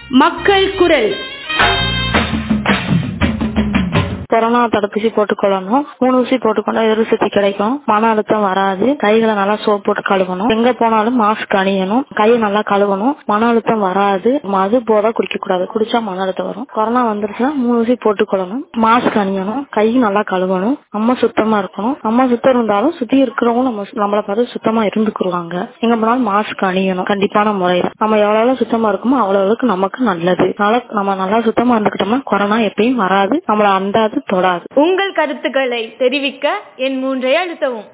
மக்கள் குரல் கொரோனா தடுப்பூசி போட்டுக்கொள்ளணும் மூணு ஊசி போட்டுக்கொண்டா எதிர்ப்பு சக்தி கிடைக்கும் மன அழுத்தம் வராது கைகளை நல்லா சோப் போட்டு கழுவணும் எங்க போனாலும் மாஸ்க் அணியணும் கையை நல்லா கழுவணும் மன அழுத்தம் வராது மது போதை குடிக்க கூடாது குடிச்சா மன அழுத்தம் வரும் கொரோனா வந்துருச்சுன்னா மூணு ஊசி போட்டுக்கொள்ளணும் மாஸ்க் அணியணும் கை நல்லா கழுவணும் நம்ம சுத்தமா இருக்கணும் நம்ம சுத்தம் இருந்தாலும் சுத்தி இருக்கிறவங்க நம்ம நம்மளை பார்த்து சுத்தமா இருந்துக்குருவாங்க எங்க போனாலும் மாஸ்க் அணியணும் கண்டிப்பான முறையில நம்ம எவ்வளவு சுத்தமா இருக்குமோ அவ்வளவுக்கு நமக்கு நல்லது அதனால நம்ம நல்லா சுத்தமா இருந்துக்கிட்டோம்னா கொரோனா எப்பயும் வராது நம்மள அண்டாது தொடாது உங்கள் கருத்துக்களை தெரிவிக்க என் மூன்றை அழுத்தவும்